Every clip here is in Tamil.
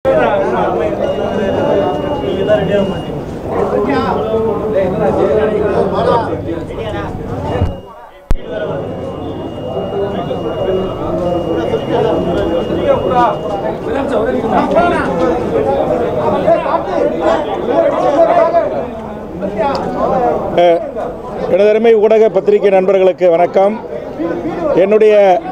அஹ், எனதருமை ஊடக பத்திரிகை நண்பர்களுக்கு வணக்கம் என்னுடைய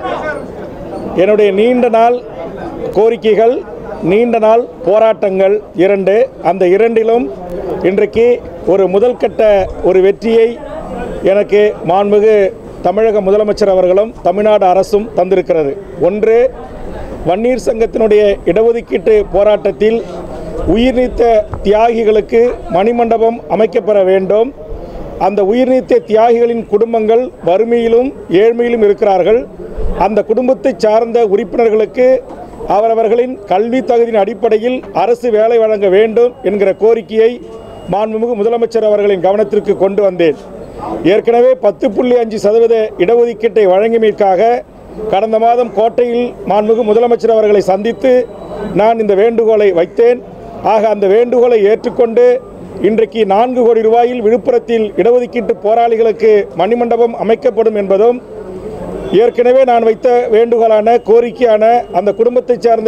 என்னுடைய நீண்ட நாள் கோரிக்கைகள் நீண்ட நாள் போராட்டங்கள் இரண்டு அந்த இரண்டிலும் இன்றைக்கு ஒரு முதல் கட்ட ஒரு வெற்றியை எனக்கு மாண்புமிகு தமிழக முதலமைச்சர் அவர்களும் தமிழ்நாடு அரசும் தந்திருக்கிறது ஒன்று வன்னீர் சங்கத்தினுடைய இடஒதுக்கீட்டு போராட்டத்தில் உயிர்நீத்த தியாகிகளுக்கு மணிமண்டபம் அமைக்கப்பெற வேண்டும் அந்த உயிர்நீத்த தியாகிகளின் குடும்பங்கள் வறுமையிலும் ஏழ்மையிலும் இருக்கிறார்கள் அந்த குடும்பத்தை சார்ந்த உறுப்பினர்களுக்கு அவரவர்களின் கல்வி தகுதியின் அடிப்படையில் அரசு வேலை வழங்க வேண்டும் என்கிற கோரிக்கையை மாண்புமிகு முதலமைச்சர் அவர்களின் கவனத்திற்கு கொண்டு வந்தேன் ஏற்கனவே பத்து புள்ளி அஞ்சு சதவீத இடஒதுக்கீட்டை வழங்கியமைக்காக கடந்த மாதம் கோட்டையில் மாண்புமிகு முதலமைச்சர் அவர்களை சந்தித்து நான் இந்த வேண்டுகோளை வைத்தேன் ஆக அந்த வேண்டுகோளை ஏற்றுக்கொண்டு இன்றைக்கு நான்கு கோடி ரூபாயில் விழுப்புரத்தில் இடஒதுக்கீட்டு போராளிகளுக்கு மணிமண்டபம் அமைக்கப்படும் என்பதும் ஏற்கனவே நான் வைத்த வேண்டுகோளான கோரிக்கையான அந்த குடும்பத்தைச் சேர்ந்த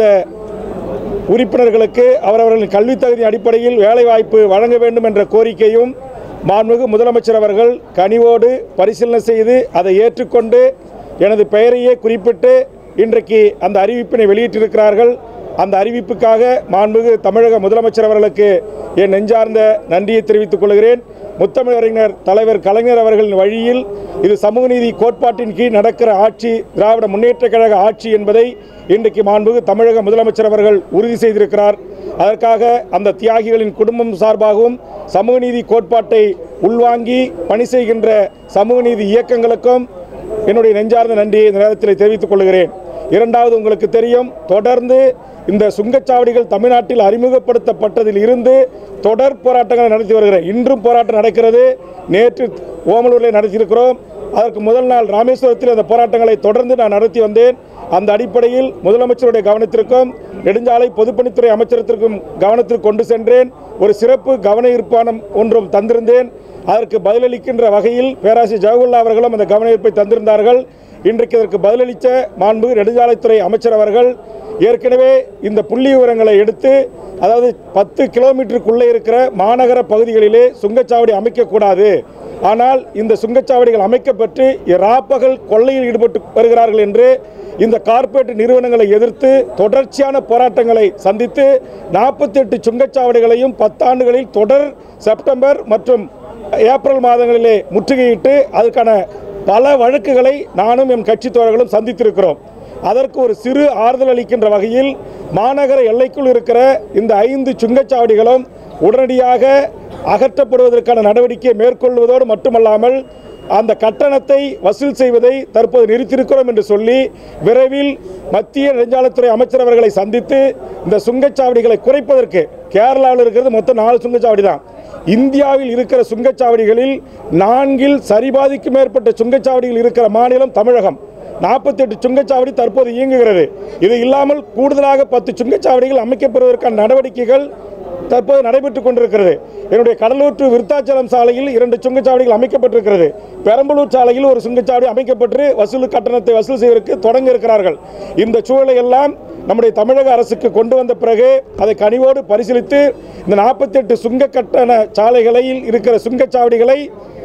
உறுப்பினர்களுக்கு அவரவர்களின் கல்வித் தகுதி அடிப்படையில் வேலைவாய்ப்பு வழங்க வேண்டும் என்ற கோரிக்கையும் மாண்புமிகு முதலமைச்சர் அவர்கள் கனிவோடு பரிசீலனை செய்து அதை ஏற்றுக்கொண்டு எனது பெயரையே குறிப்பிட்டு இன்றைக்கு அந்த அறிவிப்பினை வெளியிட்டிருக்கிறார்கள் அந்த அறிவிப்புக்காக மாண்புமிகு தமிழக முதலமைச்சர் அவர்களுக்கு என் நெஞ்சார்ந்த நன்றியை தெரிவித்துக் கொள்கிறேன் முத்தமிழறிஞர் தலைவர் கலைஞர் அவர்களின் வழியில் இது சமூக நீதி கோட்பாட்டின் கீழ் நடக்கிற ஆட்சி திராவிட முன்னேற்றக் கழக ஆட்சி என்பதை இன்றைக்கு மாண்புமிகு தமிழக முதலமைச்சர் அவர்கள் உறுதி செய்திருக்கிறார் அதற்காக அந்த தியாகிகளின் குடும்பம் சார்பாகவும் சமூக நீதி கோட்பாட்டை உள்வாங்கி பணி செய்கின்ற சமூக நீதி இயக்கங்களுக்கும் என்னுடைய நெஞ்சார்ந்த நன்றியை இந்த நேரத்தில் தெரிவித்துக் கொள்கிறேன் இரண்டாவது உங்களுக்கு தெரியும் தொடர்ந்து இந்த சுங்கச்சாவடிகள் தமிழ்நாட்டில் அறிமுகப்படுத்தப்பட்டதில் இருந்து தொடர் போராட்டங்களை நடத்தி வருகிறேன் இன்றும் போராட்டம் நடக்கிறது நேற்று ஓமலூரில் நடத்தியிருக்கிறோம் அதற்கு முதல் நாள் ராமேஸ்வரத்தில் அந்த போராட்டங்களை தொடர்ந்து நான் நடத்தி வந்தேன் அந்த அடிப்படையில் முதலமைச்சருடைய கவனத்திற்கும் நெடுஞ்சாலை பொதுப்பணித்துறை அமைச்சரத்திற்கும் கவனத்திற்கு கொண்டு சென்றேன் ஒரு சிறப்பு கவன ஈர்ப்பானம் ஒன்றும் தந்திருந்தேன் அதற்கு பதிலளிக்கின்ற வகையில் பேராசிரியர் ஜவஹர்லா அவர்களும் அந்த கவன ஈர்ப்பை தந்திருந்தார்கள் இன்றைக்கு இதற்கு பதிலளித்த மாண்பு நெடுஞ்சாலைத்துறை அமைச்சர் அவர்கள் ஏற்கனவே இந்த புள்ளி விவரங்களை எடுத்து அதாவது பத்து கிலோமீட்டருக்குள்ளே இருக்கிற மாநகர பகுதிகளிலே சுங்கச்சாவடி அமைக்கக்கூடாது ஆனால் இந்த சுங்கச்சாவடிகள் அமைக்கப்பட்டு ராப்பகல் கொள்ளையில் ஈடுபட்டு வருகிறார்கள் என்று இந்த கார்ப்பரேட் நிறுவனங்களை எதிர்த்து தொடர்ச்சியான போராட்டங்களை சந்தித்து நாற்பத்தி எட்டு சுங்கச்சாவடிகளையும் பத்தாண்டுகளில் தொடர் செப்டம்பர் மற்றும் ஏப்ரல் மாதங்களிலே முற்றுகையிட்டு அதுக்கான பல வழக்குகளை நானும் என் கட்சி தோழர்களும் சந்தித்திருக்கிறோம் அதற்கு ஒரு சிறு ஆறுதல் அளிக்கின்ற வகையில் மாநகர எல்லைக்குள் இருக்கிற இந்த ஐந்து சுங்கச்சாவடிகளும் உடனடியாக அகற்றப்படுவதற்கான நடவடிக்கையை மேற்கொள்வதோடு மட்டுமல்லாமல் அந்த கட்டணத்தை வசூல் செய்வதை தற்போது நிறுத்தியிருக்கிறோம் என்று சொல்லி விரைவில் மத்திய நெடுஞ்சாலைத்துறை அமைச்சர் அவர்களை சந்தித்து இந்த சுங்கச்சாவடிகளை குறைப்பதற்கு கேரளாவில் இருக்கிறது மொத்தம் நாலு சுங்கச்சாவடி தான் இந்தியாவில் இருக்கிற சுங்கச்சாவடிகளில் நான்கில் சரிபாதிக்கும் மேற்பட்ட சுங்கச்சாவடிகள் இருக்கிற மாநிலம் தமிழகம் நாற்பத்தி எட்டு சுங்கச்சாவடி தற்போது இயங்குகிறது இது இல்லாமல் கூடுதலாக பத்து சுங்கச்சாவடிகள் அமைக்கப்படுவதற்கான நடவடிக்கைகள் தற்போது நடைபெற்றுக் கொண்டிருக்கிறது என்னுடைய கடலூர் டு விருத்தாச்சலம் சாலையில் இரண்டு சுங்கச்சாவடிகள் அமைக்கப்பட்டிருக்கிறது பெரம்பலூர் சாலையில் ஒரு சுங்கச்சாவடி அமைக்கப்பட்டு வசூல் கட்டணத்தை வசூல் செய்வதற்கு தொடங்க இருக்கிறார்கள் இந்த சூழலை எல்லாம் நம்முடைய தமிழக அரசுக்கு கொண்டு வந்த பிறகு அதை கனிவோடு பரிசீலித்து இந்த நாற்பத்தி எட்டு சுங்க கட்டண சாலைகளில் இருக்கிற சுங்கச்சாவடிகளை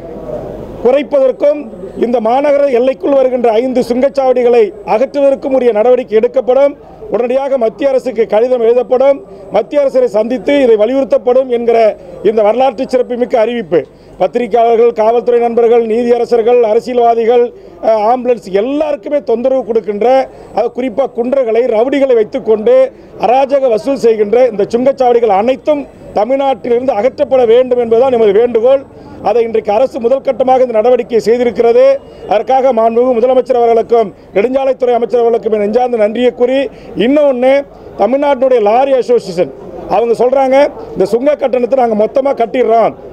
குறைப்பதற்கும் இந்த மாநகர எல்லைக்குள் வருகின்ற ஐந்து சுங்கச்சாவடிகளை அகற்றுவதற்கும் உரிய நடவடிக்கை எடுக்கப்படும் உடனடியாக மத்திய அரசுக்கு கடிதம் எழுதப்படும் மத்திய அரசை சந்தித்து இதை வலியுறுத்தப்படும் என்கிற இந்த வரலாற்று சிறப்புமிக்க அறிவிப்பு பத்திரிகையாளர்கள் காவல்துறை நண்பர்கள் நீதியரசர்கள் அரசியல்வாதிகள் அஹ், ஆம்புலன்ஸ் எல்லாருக்குமே தொந்தரவு கொடுக்கின்ற அது குறிப்பாக குன்றர்களை ரவுடிகளை வைத்துக்கொண்டு அராஜக வசூல் செய்கின்ற இந்த சுங்கச்சாவடிகள் அனைத்தும் தமிழ்நாட்டிலிருந்து அகற்றப்பட வேண்டும் என்பதுதான் எமது வேண்டுகோள் அதை இன்றைக்கு அரசு முதல் கட்டமாக இந்த நடவடிக்கையை செய்திருக்கிறது அதற்காக மாண்புமிகு முதலமைச்சர் அவர்களுக்கும் நெடுஞ்சாலைத்துறை அமைச்சர் அவர்களுக்கும் என் நெஞ்சார்ந்த நன்றியை கூறி இன்னொன்று தமிழ்நாட்டினுடைய லாரி அசோசியேஷன் அவங்க சொல்கிறாங்க இந்த சுங்க கட்டணத்தை நாங்கள் மொத்தமாக கட்டிடுறோம்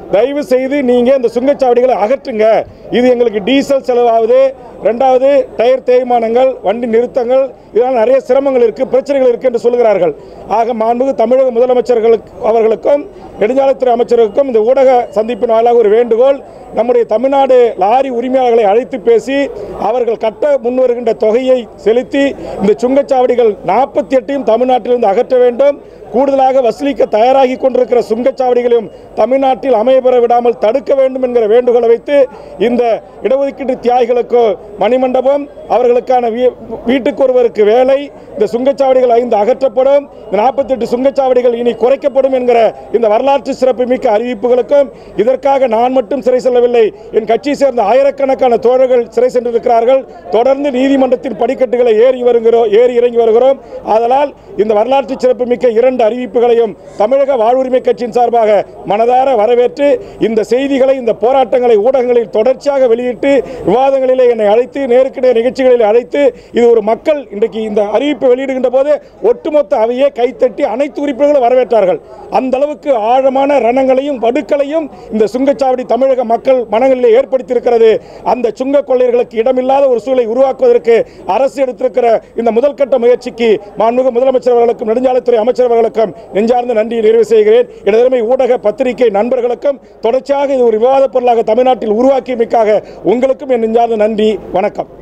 தயவு செய்து நீங்கள் இந்த சுங்கச்சாவடிகளை அகற்றுங்க இது எங்களுக்கு டீசல் செலவாகுது ரெண்டாவது டயர் தேய்மானங்கள் வண்டி நிறுத்தங்கள் இதனால் நிறைய சிரமங்கள் இருக்குது பிரச்சனைகள் இருக்குது என்று சொல்கிறார்கள் ஆக மாண்புமிகு தமிழக முதலமைச்சர்களுக்கு அவர்களுக்கும் நெடுஞ்சாலைத்துறை அமைச்சருக்கும் இந்த ஊடக சந்திப்பின் வாயிலாக ஒரு வேண்டுகோள் நம்முடைய தமிழ்நாடு லாரி உரிமையாளர்களை அழைத்து பேசி அவர்கள் கட்ட முன்வருகின்ற தொகையை செலுத்தி இந்த சுங்கச்சாவடிகள் நாற்பத்தி எட்டையும் தமிழ்நாட்டிலிருந்து அகற்ற வேண்டும் கூடுதலாக வசூலிக்க தயாராகி கொண்டிருக்கிற சுங்கச்சாவடிகளையும் தமிழ்நாட்டில் அமையப்பெற விடாமல் தடுக்க வேண்டும் என்கிற வேண்டுகோளை வைத்து இந்த இடஒதுக்கீட்டு தியாகிகளுக்கு மணிமண்டபம் அவர்களுக்கான வீ- வீட்டுக்கு ஒருவருக்கு வேலை இந்த சுங்கச்சாவடிகள் ஐந்து அகற்றப்படும் இந்த நாற்பத்தெட்டு சுங்கச்சாவடிகள் இனி குறைக்கப்படும் என்கிற இந்த வரலாற்று சிறப்புமிக்க அறிவிப்புகளுக்கும் இதற்காக நான் மட்டும் சிறை செல்லவில்லை என் கட்சியை சேர்ந்த ஆயிரக்கணக்கான தோழர்கள் சிறை சென்றிருக்கிறார்கள் தொடர்ந்து நீதிமன்றத்தின் படிக்கட்டுகளை ஏறி வருகிறோம் ஏறி இறங்கி வருகிறோம் ஆதலால் இந்த வரலாற்று சிறப்புமிக்க இரண்டு அறிவிப்புகளையும் தமிழக வாழ்வுரிமை கட்சியின் சார்பாக மனதார வரவேற்று இந்த செய்திகளை இந்த போராட்டங்களை ஊடகங்களில் தொடர்ச்சியாக வெளியிட்டு விவாதங்களிலே என்னை அழைத்து நேருக்கு நேர் நிகழ்ச்சிகளில் அழைத்து இது ஒரு மக்கள் இன்றைக்கு இந்த அறிவிப்பை வெளியிடுகின்ற போது ஒட்டுமொத்த அவையே கைத்தட்டி அனைத்து உறுப்பினர்களும் வரவேற்றார்கள் அந்த அளவுக்கு ஆழமான ரணங்களையும் வடுக்களையும் இந்த சுங்கச்சாவடி தமிழக மக்கள் மனங்களிலே ஏற்படுத்தியிருக்கிறது அந்த சுங்க கொள்ளையர்களுக்கு இடமில்லாத ஒரு சூழலை உருவாக்குவதற்கு அரசு எடுத்திருக்கிற இந்த முதல்கட்ட முயற்சிக்கு மாண்புமிகு முதலமைச்சர் அவர்களுக்கும் நெடுஞ்சாலைத்துறை அமைச்சர் அவர்களுக்கும் நெஞ்சார்ந்த நன்றியை நிறைவு செய்கிறேன் எனதருமை ஊடக பத்திரிகை நண்பர்களுக்கும் தொடர்ச்சியாக இது ஒரு விவாதப் பொருளாக தமிழ்நாட்டில் உருவாக்கியமைக்காக உங்களுக்கும் என் நெஞ்சார்ந்த நன்றி வணக்கம்